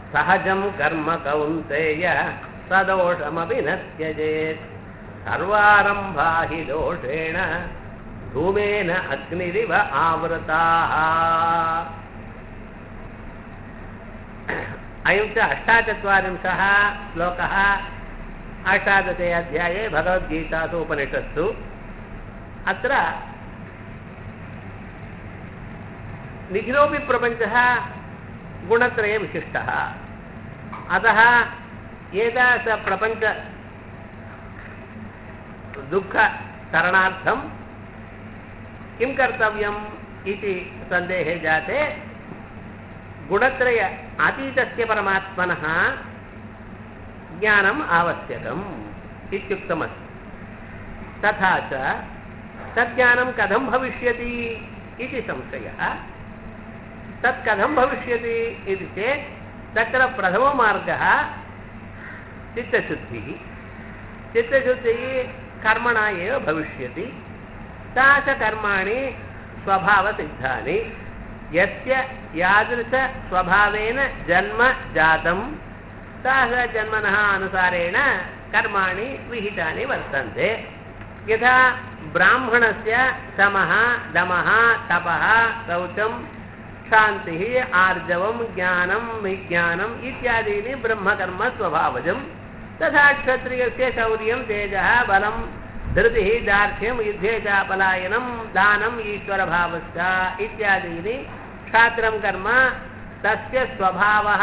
सहजं कर्म कौन्तेय सदोषमपि न त्यजेत् सर्वारम्भा हि दोषेण धूमेन अग्निरिव आवृताः अयं च अष्टाचत्वारिंशः श्लोकः अष्टादशे अध्याये भगवद्गीतासु उपनिषत्सु अत्र निखिलोऽपि प्रपञ्चः गुणत्रयविशिष्टः अतः एतादृशप्रपञ्च दुःखतरणार्थं किं कर्तव्यम् इति सन्देहे जाते गुणत्रय अतीतस्य परमात्मनः ज्ञानम् आवश्यकम् इत्युक्तमस्ति तथा च तज्ज्ञानं कथं भविष्यति इति संशयः तत् कथं भविष्यति इति चेत् तत्र प्रथममार्गः चित्तशुद्धिः चित्तशुद्धिः कर्मणा एव भविष्यति तादृशकर्माणि स्वभावसिद्धानि यस्य यादृशस्वभावेन जन्म जातं तादृशजन्मनः अनुसारेण कर्माणि विहितानि वर्तन्ते यथा ब्राह्मणस्य शमः दमः तपः शौचं शान्तिः आर्जवं ज्ञानं विज्ञानम् इत्यादीनि ब्रह्मकर्मस्वभावजं तथा क्षत्रियस्य शौर्यं तेजः बलं धृतिः दार्ढ्यं युद्धे च पलायनं दानम् ईश्वरभावश्च इत्यादीनि क्षात्रं कर्म तस्य स्वभावः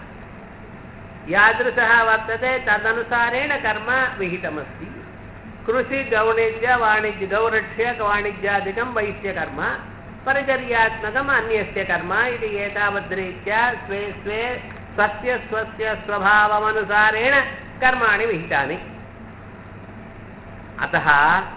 यादृशः वर्तते तदनुसारेण कर्म विहितमस्ति कृषिगौणिज्य वाणिज्य गौरक्ष्य वाणिज्यादिकं वैश्यकर्म परिचर्यात्मकम् अन्यस्य कर्म इति एतावद्रीत्या स्वे स्वे स्वस्य स्वस्य स्वभावमनुसारेण कर्माणि विहितानि अतः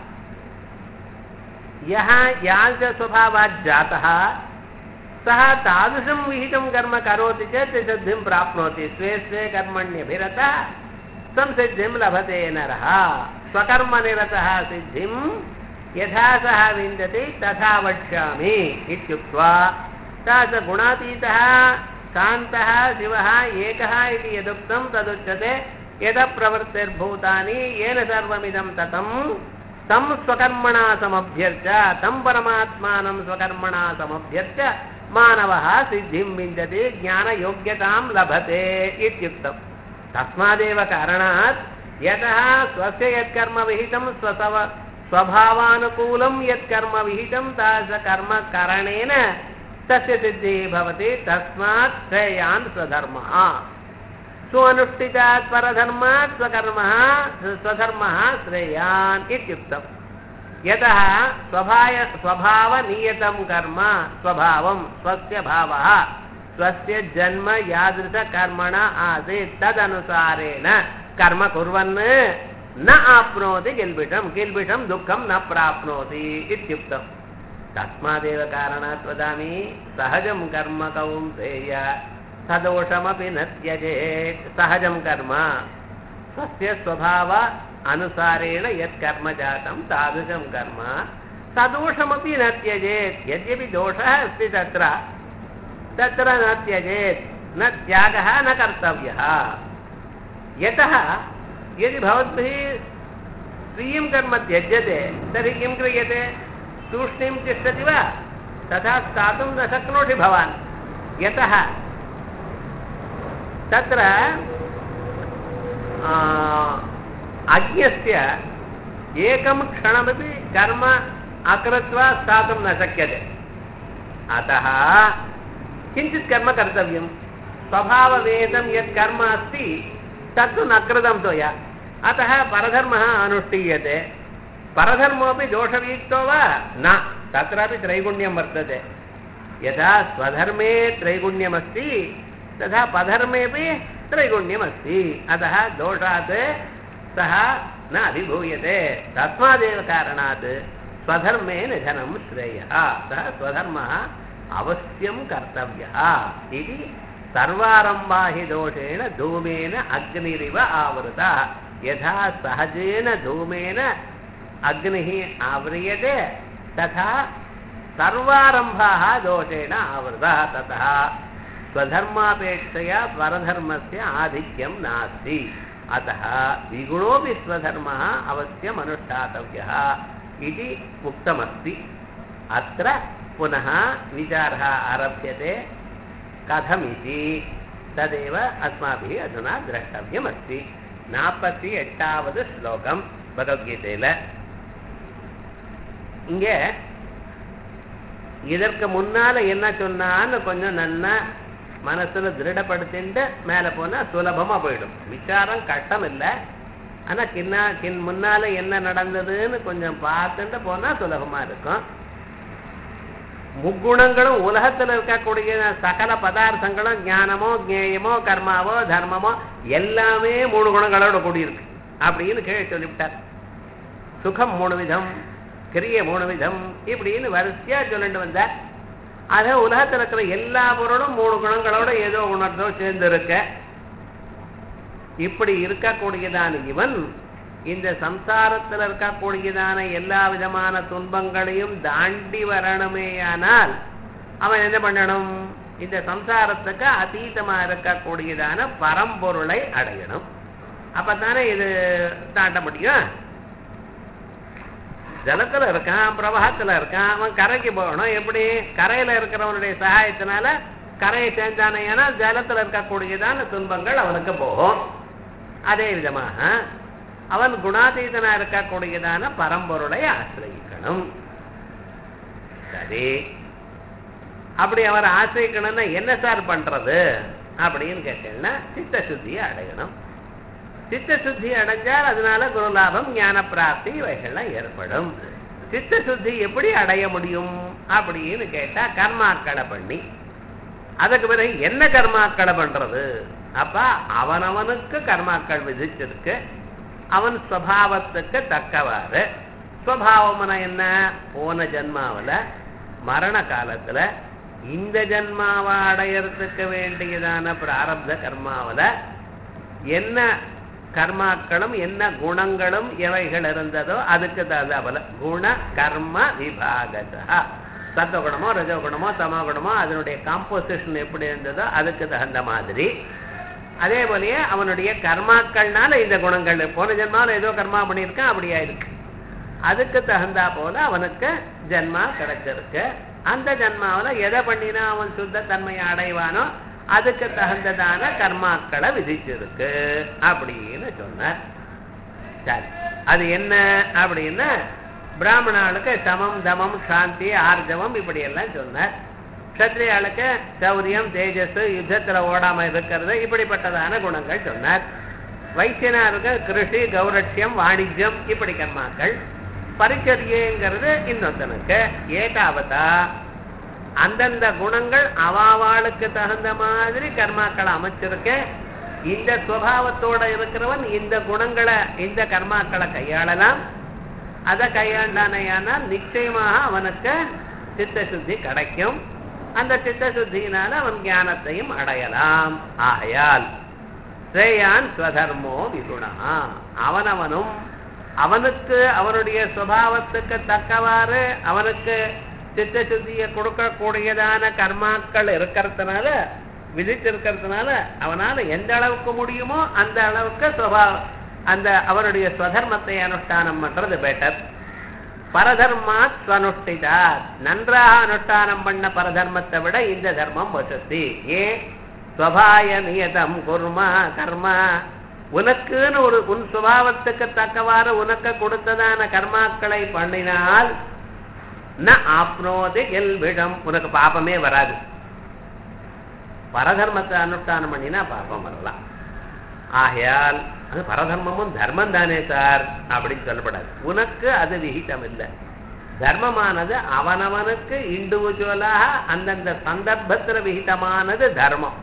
यः यादृशस्वभावात् जातः सः तादृशं विहितं कर्म करोति चेत् सिद्धिं प्राप्नोति स्वे स्वे कर्मण्यभिरतः संसिद्धिं लभते नरः स्वकर्मनिरतः सिद्धिं यथा सः विन्दति तथा वक्ष्यामि इत्युक्त्वा सा च गुणातीतः शान्तः शिवः एकः इति यदुक्तं तदुच्यते यतः प्रवृत्तिर्भूतानि येन सर्वमिदं ततं तं स्वकर्मणा समभ्यर्च्य तं परमात्मानं स्वकर्मणा समभ्यर्च्य मानवः सिद्धिं विन्दति ज्ञानयोग्यतां लभते इत्युक्तम् तस्मादेव कारणात् यतः स्वस्य यत्कर्म विहितं स्वसव स्वभावानुकूलं यत्कर्म विहितं तादृशकर्मकरणेन तस्य सिद्धिः भवति तस्मात् श्रेयान् स्वधर्मः स्वनुष्ठितात् परधर्मात् स्वकर्मः स्वधर्मः श्रेयान् इत्युक्तम् यतः स्वभाय स्वभावनियतं कर्म स्वभावं स्वस्य भावः स्वस्य जन्म यादृशकर्मण आसीत् तदनुसारेण कर्म कुर्वन् न आप्नोति किल्बिषं किल्बिषं दुःखं न प्राप्नोति इत्युक्तम् तस्मादेव कारणात् वदामि सहजं कर्म कौन्तेय सदोषमपि न त्यजेत् सहजं कर्म स्वस्य स्वभाव अनुसारेण यत् कर्म जातं तादृशं कर्म सदोषमपि न त्यजेत् यद्यपि दोषः अस्ति तत्र तत्र न त्यजेत् न त्यागः न कर्तव्यः यतः यदि भवद्भिः स्वीयं कर्म त्यज्यते तर्हि किं क्रियते तूष्णीं तिष्ठति वा तथा स्थातुं न शक्नोति भवान् यतः तत्र अज्ञस्य एकं क्षणमपि कर्म अकृत्वा स्थातुं न शक्यते अतः किञ्चित् कर्म कर्तव्यं स्वभाववेदं यत् कर्म अस्ति तत्तु न कृतं त्वया अतः परधर्मः अनुष्ठीयते परधर्मोऽपि दोषयुक्तो वा न तत्रापि त्रैगुण्यं वर्तते यथा स्वधर्मे त्रैगुण्यमस्ति तथा पधर्मेपि त्रैगुण्यमस्ति अतः दोषात् सः न अभिभूयते तस्मादेव कारणात् स्वधर्मे निधनं श्रेयः सः स्वधर्मः अवश्यं कर्तव्यः इति सर्वारम्भा हि दोषेण धूमेन अग्निरिव आवृता यथा सहजेन धूमेन अग्निः आव्रियते तथा सर्वारम्भाः दोषेण आवृतः ततः स्वधर्मापेक्षया परधर्मस्य आधिक्यं नास्ति अतः विगुणोऽपि स्वधर्मः अवश्यम् अनुष्ठातव्यः इति उक्तमस्ति अत्र पुनः विचारः आरभ्यते कथमिति तदेव अस्माभिः अधुना द्रष्टव्यमस्ति நாற்பத்தி எட்டாவது ஸ்லோகம் பகவத்கீதையில் இங்கே இதற்கு முன்னால என்ன சொன்னான்னு கொஞ்சம் நன்னா மனசுல திருடப்படுத்திட்டு மேல போனா சுலபமா போயிடும் விசாரம் கஷ்டம் இல்லை ஆனா கின்னா கின் முன்னால என்ன நடந்ததுன்னு கொஞ்சம் பார்த்துட்டு போனா சுலபமா இருக்கும் முக்குணங்களும் உலகத்துல இருக்கக்கூடிய சகல பதார்த்தங்களும் ஞானமோ ஞேயமோ கர்மாவோ தர்மமோ எல்லாமே மூணு குணங்களோட கூடியிருக்கு அப்படின்னு கீழே சொல்லிவிட்டார் சுகம் மூணு விதம் கிரிய மூணு விதம் இப்படின்னு வரிசையா சொல்லிட்டு வந்தார் ஆக உலகத்தில் இருக்கிற எல்லா பொருளும் மூணு குணங்களோட ஏதோ குணத்தோ சேர்ந்து இருக்க இப்படி இருக்கக்கூடியதான இவன் இந்த சம்சாரத்தில் இருக்கக்கூடியதான எல்லா விதமான துன்பங்களையும் தாண்டி வரணுமேயானால் அவன் என்ன பண்ணணும் இந்த சம்சாரத்துக்கு அதீதமா இருக்கக்கூடியதான பரம்பொருளை அடையணும் அப்பதானே இது தாண்ட முடியும் ஜலத்துல இருக்கான் பிரவாகத்துல இருக்கான் அவன் கரைக்கு போகணும் எப்படி கரையில இருக்கிறவனுடைய சகாயத்தினால கரையை சேர்ந்தானேனா ஜலத்துல இருக்கக்கூடியதான துன்பங்கள் அவனுக்கு போகும் அதே விதமாக அவன் குணாதீதனா இருக்கக்கூடியதான பரம்பொருளை ஆசிரியக்கணும் சரி அப்படி அவர் ஆசிரியக்கணும்னா என்ன சார் பண்றது அப்படின்னு கேட்டீங்கன்னா சித்த சுத்தியை அடையணும் சித்த சுத்தி அடைஞ்சால் அதனால குருலாபம் ஞான பிராப்தி இவைகள்லாம் ஏற்படும் சித்த சுத்தி எப்படி அடைய முடியும் அப்படின்னு கேட்டா கர்மாக்களை பண்ணி அதுக்கு பிறகு என்ன கர்மாக்களை பண்றது அப்ப அவனவனுக்கு கர்மாக்கள் விதிச்சிருக்கு அவன் ஸ்வபாவத்துக்கு தக்கவாறு ஸ்வபாவம்னா என்ன போன ஜென்மாவில் மரண காலத்துல இந்த ஜென்மாவை அடையறதுக்கு வேண்டியதான பிராரப்த கர்மாவில் என்ன கர்மாக்களும் என்ன குணங்களும் எவைகள் இருந்ததோ அதுக்கு தகுந்தாபல குண கர்ம விபாகதா சத்துவகுணமோ ரஜோகுணமோ தமோகுணமோ அதனுடைய காம்போசிஷன் எப்படி இருந்ததோ அதுக்கு தகுந்த மாதிரி அதே போலயே அவனுடைய கர்மாக்கள்னால இந்த குணங்கள் போன ஜென்மாவில் ஏதோ கர்மா பண்ணியிருக்கான் அப்படியா இருக்கு அதுக்கு தகுந்தா போல அவனுக்கு ஜென்மா கிடைச்சிருக்கு அந்த ஜென்மாவில் எதை பண்ணினா அவன் சுத்த தன்மையை அடைவானோ அதுக்கு தகுந்ததான கர்மாக்களை விதிச்சிருக்கு அப்படின்னு சொன்னார் சரி அது என்ன அப்படின்னா பிராமணாளுக்கு சமம் தமம் சாந்தி ஆர்ஜவம் இப்படி எல்லாம் சொன்னார் கத்திரியாளுக்கு சௌரியம் தேஜஸ் யுத்தத்துல ஓடாம இருக்கிறது இப்படிப்பட்டதான குணங்கள் சொன்னார் வைத்தியனாருக்கு கிருஷி கௌரட்சியம் வாணிஜ்யம் இப்படி கர்மாக்கள் பரிச்சரியங்கிறது இன்னொருத்தனுக்கு ஏகாவதா அந்தந்த குணங்கள் அவாவாளுக்கு தகுந்த மாதிரி கர்மாக்களை அமைச்சிருக்க இந்த சுவாவத்தோட இருக்கிறவன் இந்த குணங்களை இந்த கர்மாக்களை கையாளலாம் அதை கையாண்டானையானால் நிச்சயமாக அவனுக்கு சித்த சுத்தி கிடைக்கும் அந்த சித்த சுத்தியினால அவன் ஞானத்தையும் அடையலாம் ஆகையால் ஸ்ரேயான் ஸ்வதர்மோ விகுணா அவனவனும் அவனுக்கு அவனுடைய சுபாவத்துக்கு தக்கவாறு அவனுக்கு சித்த சுத்தியை கொடுக்கக்கூடியதான கர்மாக்கள் இருக்கிறதுனால விதிச்சிருக்கிறதுனால அவனால எந்த அளவுக்கு முடியுமோ அந்த அளவுக்கு சுபா அந்த அவனுடைய ஸ்வதர்மத்தை அனுஷ்டானம் பண்றது பெட்டர் பரதர்மாத் ஸ்வனுஷ்டிதா நன்றாக அனுஷ்டானம் பண்ண பரதர்மத்தை விட இந்த தர்மம் வசதி ஏன் ஸ்வபாய நியதம் குர்மா கர்மா உனக்குன்னு ஒரு உன் சுபாவத்துக்கு தக்கவாறு உனக்கு கொடுத்ததான கர்மாக்களை பண்ணினால் ந ஆப்னோது எல்விடம் உனக்கு பாபமே வராது பரதர்மத்தை அனுஷ்டானம் பண்ணினா பாபம் வரலாம் ஆகையால் அது பரதர்மமும் தர்மம் தானே சார் அப்படின்னு சொல்லப்படாது உனக்கு அது விகிதம் இல்லை தர்மமானது அவனவனுக்கு இண்டிவிஜுவலாக அந்தந்த சந்தர்ப்பத்தில் விகிதமானது தர்மம்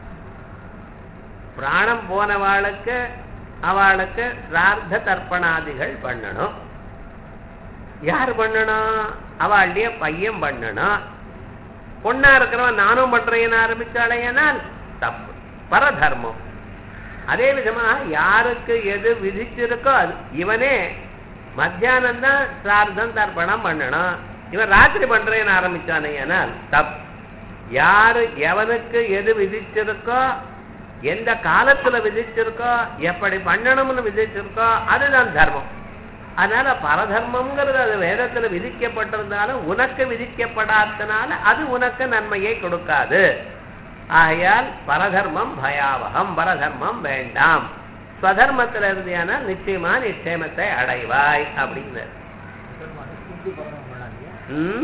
பிராணம் போனவாளுக்கு அவளுக்கு சிரார்த்த தர்ப்பணாதிகள் பண்ணணும் யார் பண்ணணும் அவளுடைய பையன் பண்ணணும் பொண்ணா இருக்கிறவன் நானும் பண்றேன்னு ஆரம்பிச்சாலேனால் தப்பு பரதர்மம் அதே விதமாக யாருக்கு எது விதிச்சிருக்கோ அது இவனே மத்தியானம் தான் சிரார்த்தம் தர்ப்பணம் பண்ணணும் இவன் ராத்திரி பண்றேன்னு ஆரம்பிச்சானேனால் தப்பு யாரு எவனுக்கு எது விதிச்சிருக்கோ எந்த காலத்துல விதிச்சிருக்கோ எப்படி பண்ணணும்னு விதிச்சிருக்கோ அதுதான் தர்மம் அதனால பரதர்மம்ங்கிறது அது வேதத்துல விதிக்கப்பட்டிருந்தாலும் உனக்கு விதிக்கப்படாதனால அது உனக்கு நன்மையை கொடுக்காது ஆகையால் பரதர்மம் பயாவகம் பரதர்மம் வேண்டாம் ஸ்வதர்மத்தில் இருந்தியானா நிச்சயமா நிச்சயமத்தை அடைவாய் அப்படின்னு ம்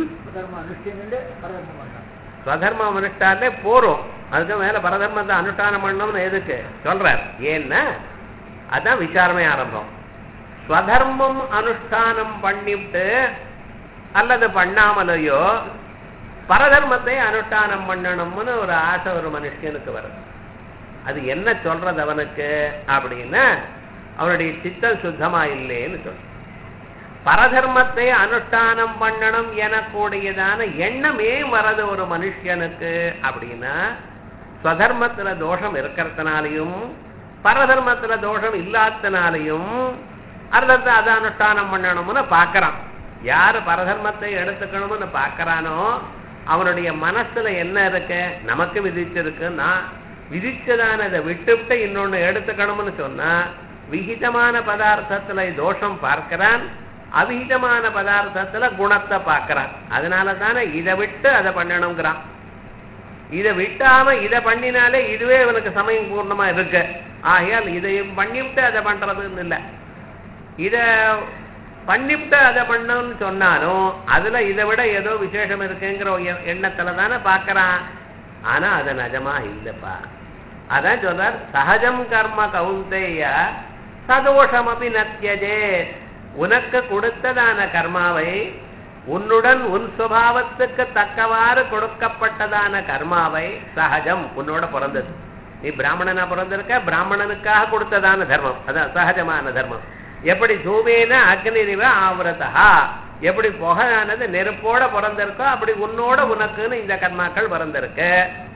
ஸ்வதர்மம் அனுஷ்டாலே போறோம் அதுக்கு மேல பரதர்மத்தை அனுஷ்டானம் பண்ணணும்னு எதுக்கு சொல்றார் ஏன்னா அதான் விசாரமே ஆரம்பம் ஸ்வதர்மம் அனுஷ்டானம் பண்ணிவிட்டு அல்லது பண்ணாமலையோ பரதர்மத்தை அனுஷ்டானம் பண்ணணும்னு ஒரு ஆசை ஒரு மனுஷனுக்கு வருது அது என்ன சொல்றது அவனுக்கு அப்படின்னா அவனுடைய சித்தம் சுத்தமா இல்லைன்னு சொல்ற பரதர்மத்தை அனுஷ்டானம் பண்ணணும் எனக்கூடியதான எண்ணமே வரது ஒரு மனுஷனுக்கு அப்படின்னா ஸ்வதர்மத்துல தோஷம் இருக்கிறதுனாலையும் பரதர்மத்துல தோஷம் இல்லாதனாலையும் அர்த்தத்தை அதை அனுஷ்டானம் பண்ணணும்னு பார்க்கறான் யாரு பரதர்மத்தை எடுத்துக்கணும்னு பார்க்கறானோ அவனுடைய மனசுல என்ன இருக்கு நமக்கு விதிச்சிருக்குன்னா விதிச்சதானதை விட்டுவிட்டு இன்னொன்னு எடுத்துக்கணும்னு சொன்னா விகிதமான பதார்த்தத்துல தோஷம் பார்க்கிறான் அவிகிதமான பதார்த்தத்துல குணத்தை பார்க்கறான் அதனால தானே இதை விட்டு அதை பண்ணணுங்கிறான் இதை விட்டாம இதை பண்ணினாலே இதுவே இவனுக்கு சமயம் பூர்ணமா இருக்கு ஆகையால் இதையும் பண்ணிவிட்டு அதை பண்றதுன்னு இல்லை இத பண்ணிவிட்டு அதை பண்ணணும்னு சொன்னாலும் அதுல இதை விட ஏதோ விசேஷம் இருக்குங்கிற ஒரு எ- எண்ணத்துல தானே பார்க்கறான் ஆனா அது நிஜமா இல்லப்பா அதான் சொல்றார் சகஜம் கர்ம கவுந்தேய சதோஷமபி நத்தியஜே உனக்கு கொடுத்ததான கர்மாவை உன்னுடன் உன் சுபாவத்துக்கு தக்கவாறு கொடுக்கப்பட்டதான கர்மாவை சகஜம் உன்னோட பிறந்தது நீ பிராமணனா பிறந்திருக்க பிராமணனுக்காக கொடுத்ததான தர்மம் அதான் சகஜமான தர்மம் எப்படி தூமேன அக்னிரிவ ஆவரதா எப்படி புகையானது நெருப்போட பிறந்திருக்கோ அப்படி உன்னோட உனக்குன்னு இந்த கர்மாக்கள் பிறந்திருக்கு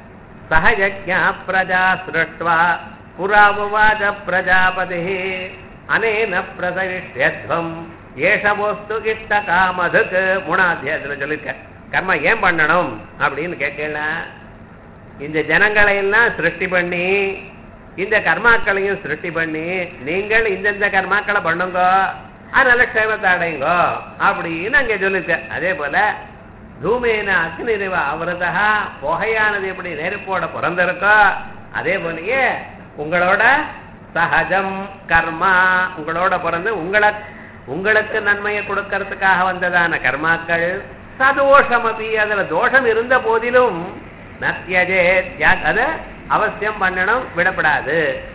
சகஜா பிரஜா சிருஷ்டுவா புறாவுவாச்ச பிரஜாபதி அனேன பிரசகிஷ்யத்வம் ஏஷவோஸ்து இஷ்ட காமதுக்கு மூணாத்தியாயத்துல சொல்லிருக்க கர்மா ஏன் பண்ணணும் அப்படின்னு கேட்கல இந்த ஜனங்களை எல்லாம் சிருஷ்டி பண்ணி இந்த கர்மாக்களையும் சிருஷ்டி பண்ணி நீங்கள் இந்தந்த கர்மாக்களை பண்ணுங்க அதனால க்ஷேமத்தை அடையுங்க அப்படின்னு அங்கே சொல்லிருக்க அதே போல தூமேன அக்னிரிவ அவரதா புகையானது எப்படி நெருப்போட பிறந்திருக்கோ அதே போலயே உங்களோட சகஜம் கர்மா உங்களோட பிறந்து உங்களை உங்களுக்கு நன்மையை கொடுக்கறதுக்காக வந்ததான கர்மாக்கள் சதோஷமபி அதுல தோஷம் இருந்த போதிலும் நத்தியஜே தியாக அதை அவசியம் பண்ணணும் விடப்படாது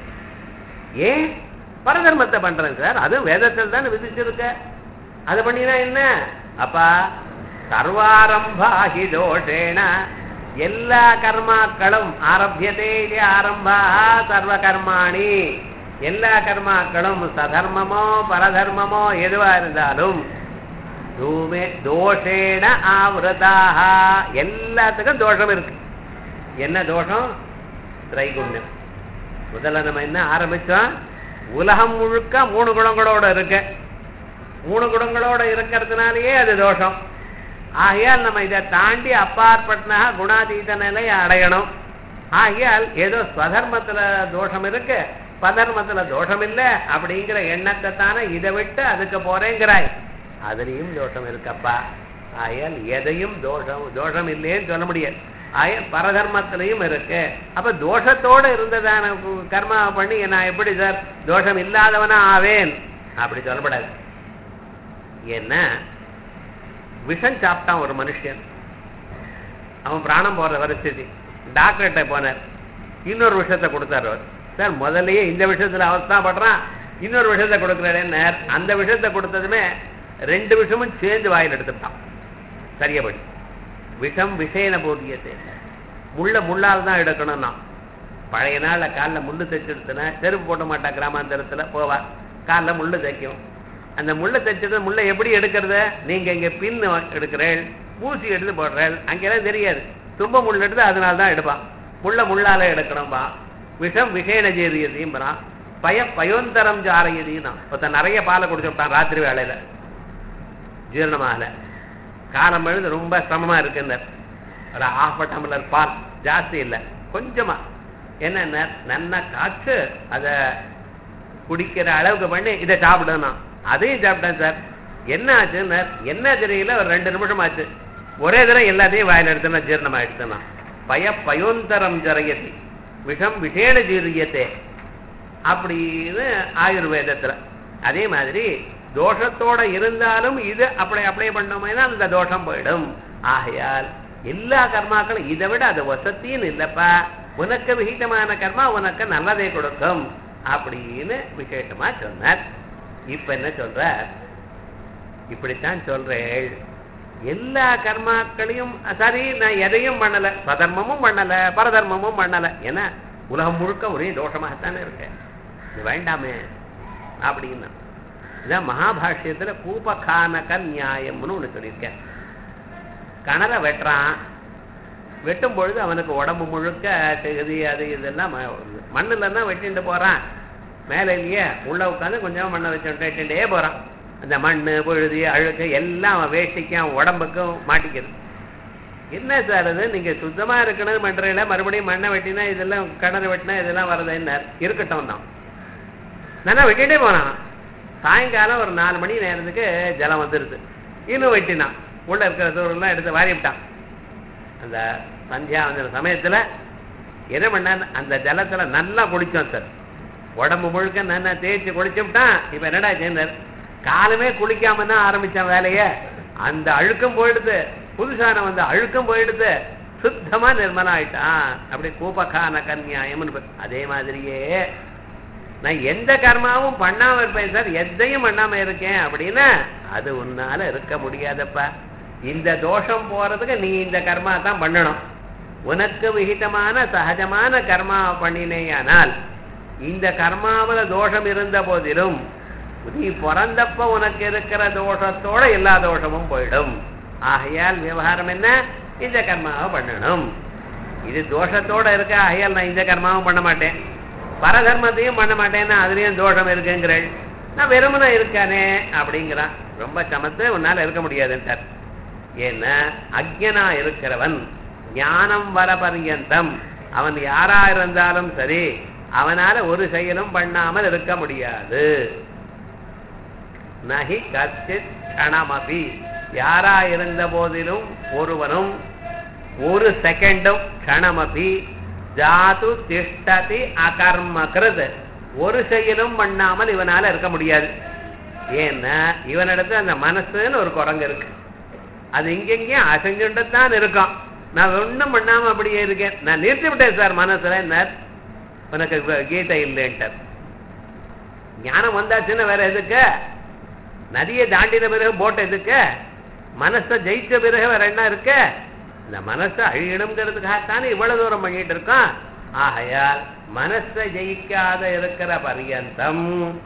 ஏன் பரதர்மத்தை பண்றேன் சார் அது வேதத்தில் தான் விதிச்சிருக்க அது பண்ணினா என்ன அப்பா சர்வாரம்பாஹி தோஷேன எல்லா கர்மாக்களும் ஆரம்பியதே இது ஆரம்பா சர்வ கர்மாணி எல்லா கர்மாக்களும் சதர்மமோ பரதர்மமோ எதுவா இருந்தாலும் தூமே தோஷேன ஆவரதாக எல்லாத்துக்கும் தோஷம் இருக்கு என்ன தோஷம் திரைகுண்யம் முதல்ல நம்ம என்ன ஆரம்பிச்சோம் உலகம் முழுக்க மூணு குணங்களோட இருக்கு மூணு குணங்களோட இருக்கிறதுனாலயே அது தோஷம் ஆகையால் நம்ம இதை தாண்டி அப்பாற்பட்ட குணாதீத நிலையை அடையணும் ஆகையால் ஏதோ ஸ்வதர்மத்துல தோஷம் இருக்கு பதர்மத்துல தோஷம் இல்லை அப்படிங்கிற எண்ணத்தை தானே இதை விட்டு அதுக்கு போறேங்கிறாய் அதுலயும் தோஷம் இருக்கப்பா ஆகையால் எதையும் தோஷம் தோஷம் இல்லைன்னு சொல்ல முடியாது ஆய பரதர்மத்திலையும் இருக்கு அப்ப தோஷத்தோட இருந்ததான கர்மா பண்ணி நான் எப்படி சார் தோஷம் இல்லாதவனா ஆவேன் அப்படி சொல்லப்படாது ஏன்னா விஷம் சாப்பிட்டான் ஒரு மனுஷன் அவன் பிராணம் போற வரிசதி டாக்டர்கிட்ட போனார் இன்னொரு விஷயத்தை கொடுத்தாரு அவர் சார் முதல்லயே இந்த விஷயத்துல அவஸ்தான் படுறான் இன்னொரு விஷயத்தை கொடுக்குறாருன்னு அந்த விஷயத்தை கொடுத்ததுமே ரெண்டு விஷயமும் சேர்ந்து வாயில் எடுத்துட்டான் சரியபடி விஷம் விஷயன போதியது முள்ள முள்ளால் தான் எடுக்கணும்னா பழைய நாள்ல காலில் முள்ளு தைச்சிடுத்துனா செருப்பு போட மாட்டா கிராமாந்தரத்துல போவா காலில் முள்ளு தைக்கும் அந்த முள்ளை தைச்சது முள்ளை எப்படி எடுக்கிறது நீங்க இங்க பின் எடுக்கிறேள் ஊசி எடுத்து போடுறேள் அங்கெல்லாம் தெரியாது தும்ப முள் எடுத்து அதனால தான் எடுப்பான் முள்ள முள்ளால எடுக்கணும்பா விஷம் விஷேன ஜேரியதையும்பான் பய பயோந்தரம் ஜாரையதினா ஒருத்தன் நிறைய பாலை குடிச்சு விட்டான் ராத்திரி வேலையில ஜீரணமாகல காலம் எழுது ரொம்ப சிரமமா இருக்குன்னார் ஒரு ஆஃப் டம்ளர் பால் ஜாஸ்தி இல்லை கொஞ்சமா என்ன நல்லா காய்ச்சு அதை குடிக்கிற அளவுக்கு பண்ணி இதை சாப்பிடணும் அதையும் சாப்பிட்டேன் சார் என்ன ஆச்சுன்னு என்ன தெரியல ஒரு ரெண்டு நிமிஷம் ஆச்சு ஒரே தடவை எல்லாத்தையும் வாயில் எடுத்தோன்னா ஜீரணம் ஆயிடுச்சுன்னா பய பயோந்தரம் ஜரயதி விஷம் விஷேண ஜீரியத்தே அப்படின்னு ஆயுர்வேதத்துல அதே மாதிரி தோஷத்தோட இருந்தாலும் இது அப்படி அப்ளை பண்ணோம்னா அந்த தோஷம் போயிடும் ஆகையால் எல்லா கர்மாக்களும் இதை விட அது வசத்தின்னு இல்லப்பா உனக்கு விகிதமான கர்மா உனக்கு நல்லதை கொடுக்கும் அப்படின்னு விசேஷமா சொன்னார் இப்ப என்ன சொல்ற இப்படித்தான் சொல்றேன் எல்லா கர்மாக்களையும் சரி நான் எதையும் பண்ணல சதர்மமும் பண்ணல பரதர்மமும் பண்ணல ஏன்னா உலகம் முழுக்க ஒரே தோஷமாகத்தானே இருக்கேன் இது வேண்டாமே அப்படின்னா இதான் மகாபாஷ்யத்துல கூபகானக நியாயம்னு ஒண்ணு சொல்லியிருக்கேன் கணரை வெட்டுறான் வெட்டும் பொழுது அவனுக்கு உடம்பு முழுக்க செகுதி அது இதெல்லாம் மண்ணுல தான் வெட்டிட்டு போறான் மேல இல்லையே உள்ள உட்காந்து கொஞ்சம் மண்ணை வச்சு வெட்டிண்டே போறான் அந்த மண் பொழுது அழுக்கு எல்லாம் அவன் வேஷ்டிக்கும் அவன் உடம்புக்கும் மாட்டிக்கிறது என்ன சார் அது நீங்க சுத்தமா இருக்கணும் பண்றீங்களா மறுபடியும் மண்ணை வெட்டினா இதெல்லாம் கிணறு வெட்டினா இதெல்லாம் வரது என்ன இருக்கட்டும் தான் நல்லா வெட்டிட்டே போனான் சாயங்காலம் ஒரு நாலு மணி நேரத்துக்கு ஜலம் வந்துருது இன்னும் வெட்டினான் உள்ள இருக்கிற தூரம்லாம் எடுத்து வாரி விட்டான் அந்த சந்தியா வந்த சமயத்துல என்ன பண்ணான் அந்த ஜலத்துல நல்லா குளிச்சோம் சார் உடம்பு முழுக்க நல்லா தேய்ச்சி குளிச்சு விட்டான் இப்ப என்னடா சேர்ந்தார் காலமே குளிக்காம தான் ஆரம்பிச்சான் வேலைய அந்த அழுக்கம் போயிடுது புதுசான வந்து அழுக்கம் போயிடுது சுத்தமா நிர்மலா ஆயிட்டான் அப்படி கூப்பக்கான கன்னியாயம்னு அதே மாதிரியே நான் எந்த கர்மாவும் பண்ணாம இருப்பேன் சார் எதையும் பண்ணாம இருக்கேன் அப்படின்னா அது உன்னால இருக்க முடியாதப்பா இந்த தோஷம் போறதுக்கு நீ இந்த கர்மா தான் பண்ணணும் உனக்கு விகிதமான சகஜமான கர்மா பண்ணினேயானால் இந்த கர்மாவில தோஷம் இருந்த போதிலும் நீ பிறந்தப்ப உனக்கு இருக்கிற தோஷத்தோட எல்லா தோஷமும் போயிடும் ஆகையால் விவகாரம் என்ன இந்த கர்மாவை பண்ணணும் இது தோஷத்தோட இருக்க ஆகையால் நான் இந்த கர்மாவும் பண்ண மாட்டேன் பரதர்மத்தையும் பண்ண மாட்டேன்னா அதுலயும் தோஷம் இருக்குங்கிறேன் நான் வெறுமனை இருக்கானே அப்படிங்கிறான் ரொம்ப சமத்து உன்னால இருக்க முடியாதுன்றார் ஏன்னா அக்ஞனா இருக்கிறவன் ஞானம் வர பர்யந்தம் அவன் யாரா இருந்தாலும் சரி அவனால ஒரு செயலும் பண்ணாமல் இருக்க முடியாது நகி கச்சித் கணமபி யாரா இருந்த போதிலும் ஒருவனும் ஒரு செகண்டும் கணமபி ஜாது திஷ்டதி அகர்மகிருத் ஒரு செயலும் பண்ணாமல் இவனால இருக்க முடியாது ஏன்னா இவனிடத்துல அந்த மனசுன்னு ஒரு குரங்கு இருக்கு அது இங்கெங்கேயும் அசைஞ்சுட்டுத்தான் இருக்கும் நான் ஒண்ணும் பண்ணாம அப்படியே இருக்கேன் நான் நிறுத்தி விட்டேன் சார் மனசுல என்ன உனக்கு கீதை இல்லைன்ட்டார் ஞானம் வந்தாச்சுன்னா வேற எதுக்கு நதியை தாண்டின பிறகு போட் எதுக்கு மனசை ஜெயிச்ச பிறகு வேற என்ன இருக்கு இந்த மனசை அழியணுங்கிறதுக்காகத்தானே இவ்வளவு தூரம் பண்ணிட்டு இருக்கான் ஆகையால் மனசை ஜெயிக்காத இருக்கிற பரியந்தம்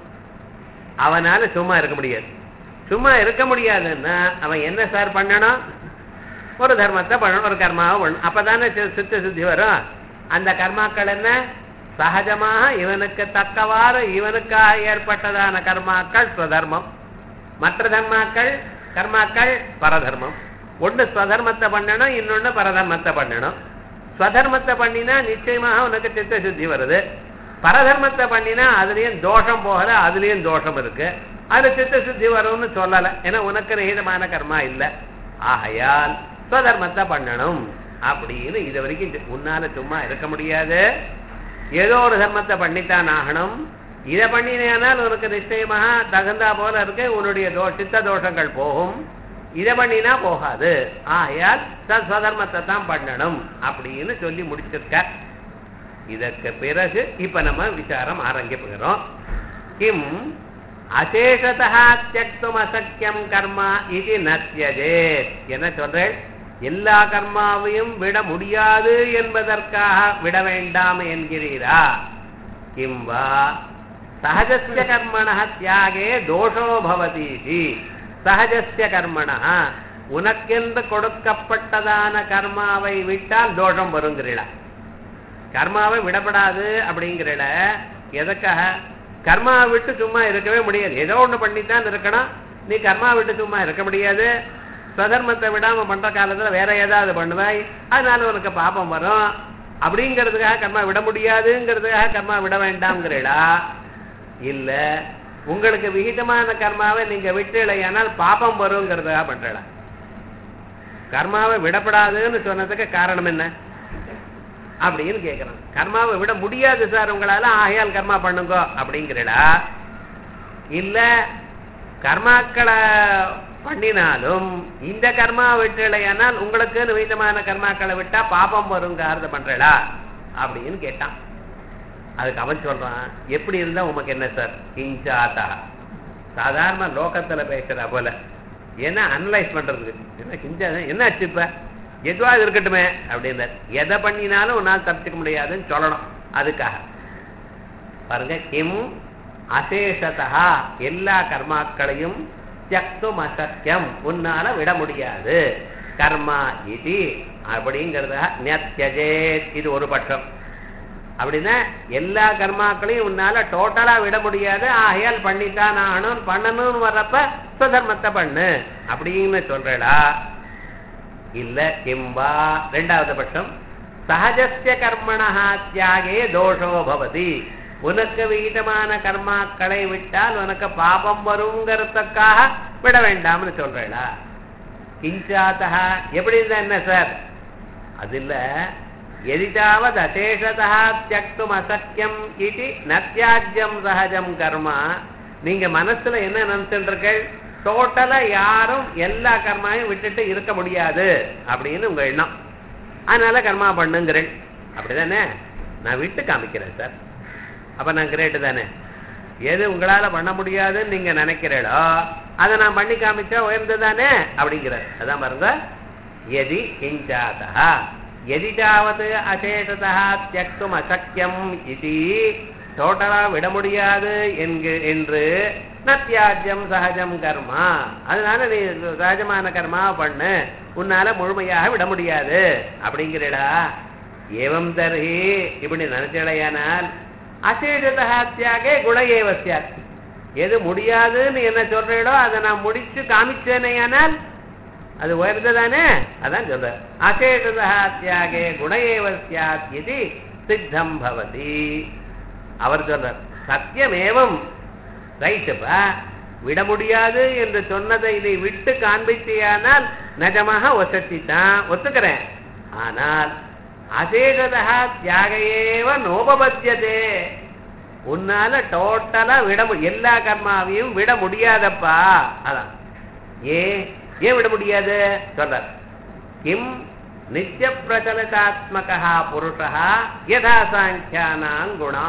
அவனால சும்மா இருக்க முடியாது சும்மா இருக்க முடியாதுன்னா அவன் என்ன சார் பண்ணணும் ஒரு தர்மத்தை பண்ணணும் ஒரு கர்மாவை பண்ணணும் அப்பதானே சி- சித்த சுத்தி வரும் அந்த கர்மாக்கள் என்ன சகஜமாக இவனுக்கு தக்கவாறு இவனுக்காக ஏற்பட்டதான கர்மாக்கள் ஸ்வதர்மம் மற்ற தர்மாக்கள் கர்மாக்கள் பரதர்மம் ஒண்ணு ஸ்வதர்மத்தை பண்ணணும் இன்னொன்னு பரதர்மத்தை பண்ணணும் ஸ்வதர்மத்தை பண்ணினா நிச்சயமாக உனக்கு சித்த சுத்தி வருது பரதர்மத்தை பண்ணினா அதுலயும் தோஷம் போகல அதுலயும் தோஷம் இருக்கு அது சித்த சுத்தி வரும்னு சொல்லல ஏன்னா உனக்கு ரஹிதமான கர்மா இல்ல ஆகையால் ஸ்வதர்மத்தை பண்ணணும் அப்படின்னு இது வரைக்கும் இது- உன்னால சும்மா இருக்க முடியாது ஏதோ ஒரு தர்மத்தை பண்ணித்தான் ஆகணும் இதை பண்ணினேனால் உனக்கு நிச்சயமாக தகுந்தா போல இருக்கு உன்னுடைய தோ சித்த தோஷங்கள் போகும் இதை பண்ணினா போகாது ஆகையால் ச- ஸ்வதர்மத்தை தான் பண்ணணும் அப்படின்னு சொல்லி முடிச்சிருக்க இதற்கு பிறகு இப்ப நம்ம விசாரம் ஆரம்பிக்கிறோம் கிம் அசேஷதா தியக்தும் அசக்கியம் கர்மா இது நத்தியதேத் என்ன சொல்றேன் எல்லா கர்மாவையும் விட முடியாது என்பதற்காக விட வேண்டாம் என்கிறீரா கிம் வா சகஜஸ்ய கர்மண தியாகே தோஷோ பவதீதி சகஜஸ்ய கர்மண உனக்கென்று கொடுக்கப்பட்டதான கர்மாவை விட்டால் தோஷம் வருங்கிறீடா கர்மாவை விடப்படாது அப்படிங்கிறல எதுக்காக கர்மாவை விட்டு சும்மா இருக்கவே முடியாது ஏதோ ஒண்ணு பண்ணித்தான் இருக்கணும் நீ கர்மா விட்டு சும்மா இருக்க முடியாது ஸ்வதர்மத்தை விடாம பண்ற காலத்துல வேற ஏதாவது பண்ணுவாய் அதனால உனக்கு பாபம் வரும் அப்படிங்கிறதுக்காக கர்மா விட முடியாதுங்கிறதுக்காக கர்மா விட வேண்டாம்ங்கிறீடா இல்ல உங்களுக்கு விகிதமான கர்மாவை நீங்க விட்டுலையானால் பாபம் வருங்கிறதுக்காக பண்றடா கர்மாவை விடப்படாதுன்னு சொன்னதுக்கு காரணம் என்ன அப்படின்னு கேட்கிறான் கர்மாவை விட முடியாது சார் உங்களால ஆகையால் கர்மா பண்ணுங்க அப்படிங்கிறடா இல்ல கர்மாக்களை பண்ணினாலும் இந்த கர்மா விட்டுலையானால் உங்களுக்கு விதமான கர்மாக்களை விட்டா பாபம் வருங்கிறத பண்றடா அப்படின்னு கேட்டான் அதுக்கு அவன் சொல்றான் எப்படி இருந்தா உமக்கு என்ன சார் கிஞ்சாத்தா சாதாரண லோகத்துல பேசுறா போல ஏன்னா அனலைஸ் பண்றதுக்கு என்ன கிஞ்சா என்ன ஆச்சு இப்ப எதுவா இருக்கட்டுமே அப்படின்னு எதை பண்ணினாலும் உன்னால் தப்பிச்சுக்க முடியாதுன்னு சொல்லணும் அதுக்காக பாருங்க கிம் அசேஷதா எல்லா கர்மாக்களையும் தியக்தும் அசக்கியம் உன்னால விட முடியாது கர்மா இது அப்படிங்கிறத நெத்தியஜேத் இது ஒரு பட்சம் அப்படின்னா எல்லா கர்மாக்களையும் உன்னால டோட்டலா விட முடியாது ஆகையால் பண்ணித்தான் ஆகணும் பண்ணணும்னு வர்றப்ப சுதர்மத்தை பண்ணு அப்படின்னு சொல்றடா இல்ல கிம்பா ரெண்டாவது பட்சம் சகஜஸ்ய கர்மணா தியாகே தோஷோ பவதி உனக்கு விகிதமான கர்மாக்களை விட்டால் உனக்கு பாபம் வருங்கிறதுக்காக விட வேண்டாம்னு சொல்றடா கிஞ்சாத்தா எப்படி இருந்தா என்ன சார் அது இல்ல எதிதாவது அசேஷதா தியக்தும் அசக்கியம் இது நத்தியாஜ்யம் சகஜம் கர்மா நீங்க மனசுல என்ன நினைச்சுருக்கள் டோட்டலா யாரும் எல்லா கர்மாவையும் விட்டுட்டு இருக்க முடியாது அப்படின்னு உங்க எண்ணம் அதனால கர்மா பண்ணுங்கிறேன் அப்படிதானே நான் விட்டு காமிக்கிறேன் சார் அப்ப நான் கிரேட்டு தானே எது உங்களால பண்ண முடியாதுன்னு நீங்க நினைக்கிறீடோ அதை நான் பண்ணி காமிச்சா உயர்ந்ததானே அப்படிங்கிறார் அதான் பாருங்க எதி கிஞ்சாதா எதிதாவது அசேஷதா தியக்தும் அசக்கியம் இது டோட்டலா விட முடியாது என்கு என்று நத்தியாஜ்யம் சகஜம் கர்மா அதனால நீ சகஜமான கர்மா பண்ணு உன்னால முழுமையாக விட முடியாது அப்படிங்கிறடா ஏவம் தர்ஹி இப்படி நினைச்சடையானால் அசேஷதா தியாகே குண ஏவ சியாத் எது முடியாதுன்னு என்ன சொல்றீடோ அதை நான் முடிச்சு காமிச்சேனையானால் அது உயர்ந்ததானே அதான் சொல்ற அசேஷதா தியாகே குண ஏவ சியாத் இது சித்தம் பவதி அவர் சொல்றார் சத்தியமேவம் ரைட்டுப்பா விட முடியாது என்று சொன்னதை நீ விட்டு காண்பித்தியானால் நிஜமாக ஒசத்தித்தான் ஒத்துக்கிறேன் ஆனால் அசேஷதா தியாகையேவ நோபபத்தியதே உன்னால டோட்டலா விட மு- எல்லா கர்மாவையும் விட முடியாதப்பா அதான் ஏ ஏன் விட முடியாது சொல்றார் கிம் நித்திய பிரச்சலிதாத்மகா புருஷா யதா சாங்கியானாங் குணா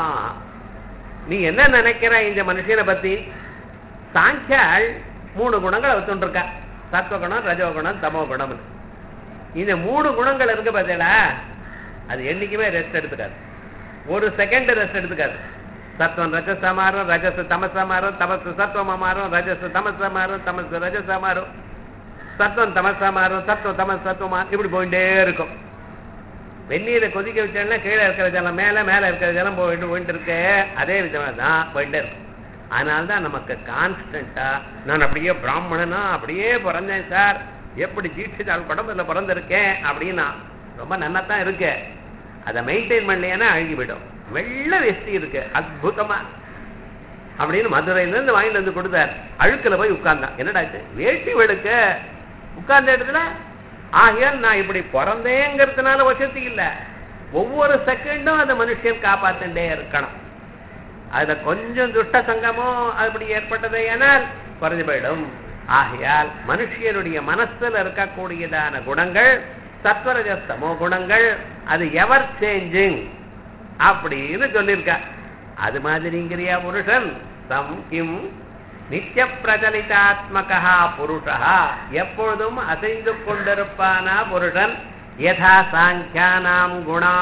நீ என்ன நினைக்கிற இந்த மனுஷனை பத்தி சாங்கியாள் மூணு குணங்களை வச்சுருக்கா சத்வகுணம் ரஜோகுணம் தமோ குணம் இந்த மூணு குணங்கள் இருக்கு பார்த்தீங்களா அது என்னைக்குமே ரெஸ்ட் எடுத்துக்காது ஒரு செகண்ட் ரெஸ்ட் எடுத்துக்காது சத்வம் ரஜசா மாறும் ரஜஸ் தமசா மாறும் தமசு சத்வமா மாறும் ரஜஸ் தமசா மாறும் தமசு ரஜசா மாறும் சத்வம் தமசா மாறும் சத்வம் தமஸ் சத்வம் மாறும் இப்படி போயிட்டே இருக்கும் வெந்நீரை கொதிக்க வச்சோம்னா கீழே இருக்கிற ஜலம் மேல மேல இருக்கிற ஜலம் போயிட்டு போயிட்டு இருக்கு அதே விதமாக தான் போயிட்டே இருக்கும் அதனால தான் நமக்கு கான்ஸ்டண்டா நான் அப்படியே பிராமணனா அப்படியே பிறந்தேன் சார் எப்படி தீட்சிதாள் குடும்பத்துல பிறந்திருக்கேன் அப்படின்னா ரொம்ப நன்னா தான் இருக்கு அதை மெயின்டைன் பண்ணலையானா அழுகி போயிடும் வெள்ளை வெஸ்டி இருக்கு அற்புதமா அப்படின்னு மதுரையில இருந்து வாங்கிட்டு வந்து கொடுத்தார் அழுக்குல போய் உட்கார்ந்தான் என்னடா இது வேட்டி வெளுக்க உட்கார்ந்த இடத்துல ஆகையால் நான் இப்படி பிறந்தேங்கிறதுனால வசதி இல்ல ஒவ்வொரு செகண்டும் அந்த மனுஷன் காப்பாத்திட்டே இருக்கணும் அதுல கொஞ்சம் துஷ்ட சங்கமும் அப்படி ஏற்பட்டது ஆனால் குறைஞ்சு போயிடும் ஆகையால் மனுஷனுடைய மனசுல இருக்கக்கூடியதான குணங்கள் சத்வரஜஸ்தமோ குணங்கள் அது எவர் சேஞ்சிங் அப்படின்னு சொல்லியிருக்கா அது மாதிரிங்கிறியா புருஷன் தம் கிம் நித்திய பிரச்சலிதாத்மகா புருஷா எப்பொழுதும் அசைந்து கொண்டிருப்பானா புருஷன் யதா சாங்கியானாம் குணா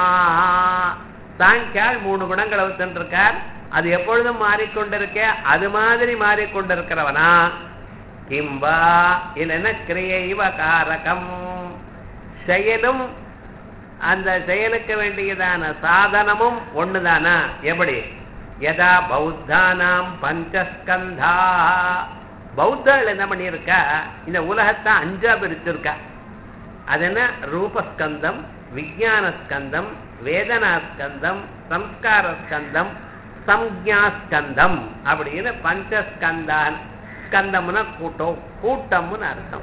சாங்கியால் மூணு குணங்களை வச்சுருக்கார் அது எப்பொழுதும் மாறிக்கொண்டிருக்க அது மாதிரி மாறிக்கொண்டிருக்கிறவனா கிம்பா இல்லைன்னா கிரியைவ காரகம் செயலும் அந்த செயலுக்கு வேண்டியதான சாதனமும் ஒண்ணுதானா எப்படி யதா பௌத்தானாம் பஞ்சஸ்கந்தா பௌத்தாள் என்ன பண்ணியிருக்கா இந்த உலகத்தை அஞ்சா பிரிச்சிருக்கா அது என்ன ரூபஸ்கந்தம் விஜயான ஸ்கந்தம் வேதனா ஸ்கந்தம் சம்ஸ்கார ஸ்கந்தம் சம்ஞா ஸ்கந்தம் அப்படின்னு பஞ்சஸ்கந்தான் ஸ்கந்தம்னா கூட்டம் கூட்டம்னு அர்த்தம்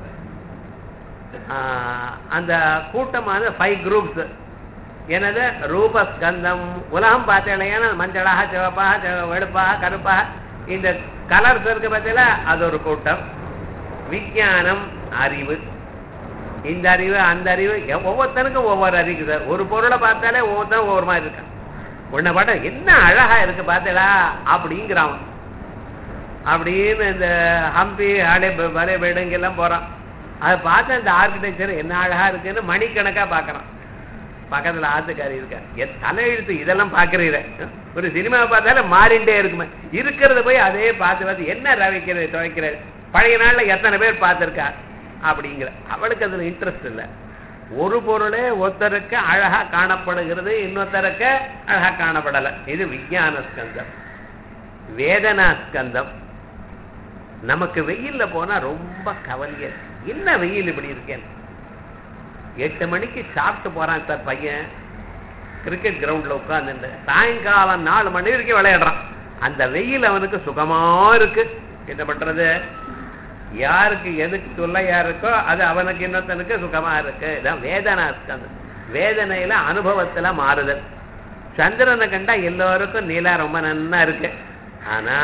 ஆஹ் அந்த கூட்டமான ஃபைவ் குரூப்ஸ் எனது ரூபஸ்கந்தம் உலகம் பார்த்தேன்னா மஞ்சளாக சிவப்பாக சிவ- வெளுப்பாக கருப்பாக இந்த கலர்ஸ் இருக்கு பார்த்தீங்களா அது ஒரு கூட்டம் விஞ்ஞானம் அறிவு இந்த அறிவு அந்த அறிவு எ- ஒவ்வொருத்தனுக்கும் ஒவ்வொரு அறிவு சார் ஒரு பொருளை பார்த்தாலே ஒவ்வொருத்தரும் ஒவ்வொரு மாதிரி இருக்கான் உன்னை பார்த்தா என்ன அழகா இருக்கு பார்த்தீங்களா அப்படிங்கிறான் அவன். அப்படின்னு இந்த ஹம்பி ஹாலே பலே எல்லாம் போறான் அதை பார்த்து அந்த ஆர்கிடெக்சர் என்ன அழகா இருக்குன்னு மணிக்கணக்கா பார்க்கறான் பக்கத்துல ஆத்துக்காரி இருக்கா என் தலையெழுத்து இதெல்லாம் பாக்குறீர ஒரு சினிமாவை பார்த்தாலே மாறிண்டே இருக்குமே இருக்கிறத போய் அதே பார்த்து பார்த்து என்ன ரவிக்கிறது துவைக்கிறது பழைய நாள்ல எத்தனை பேர் பார்த்திருக்கா அப்படிங்கிற அவளுக்கு அதுல இன்ட்ரெஸ்ட் இல்லை ஒரு பொருளே ஒருத்தருக்கு அழகா காணப்படுகிறது இன்னொருத்தருக்கு அழகா காணப்படலை இது விஞ்ஞான ஸ்கந்தம் வேதனா ஸ்கந்தம் நமக்கு வெயில்ல போனா ரொம்ப கவலையா இருக்கு. என்ன வெயில் இப்படி இருக்கேன் எட்டு மணிக்கு சாப்பிட்டு போறான் சார் பையன் கிரிக்கெட் கிரவுண்ட்ல உட்கார்ந்து சாயங்காலம் நாலு மணி வரைக்கும் விளையாடுறான் அந்த வெயில் அவனுக்கு சுகமா இருக்கு என்ன பண்றது யாருக்கு எதுக்கு தொல்லையா இருக்கோ அது அவனுக்கு இன்னொருத்தனுக்கு சுகமா இருக்கு இதான் வேதனா ஸ்கந்தம் வேதனையில அனுபவத்துல மாறுதல் சந்திரனை கண்டா எல்லோருக்கும் நீலா ரொம்ப நன்னா இருக்கு ஆனா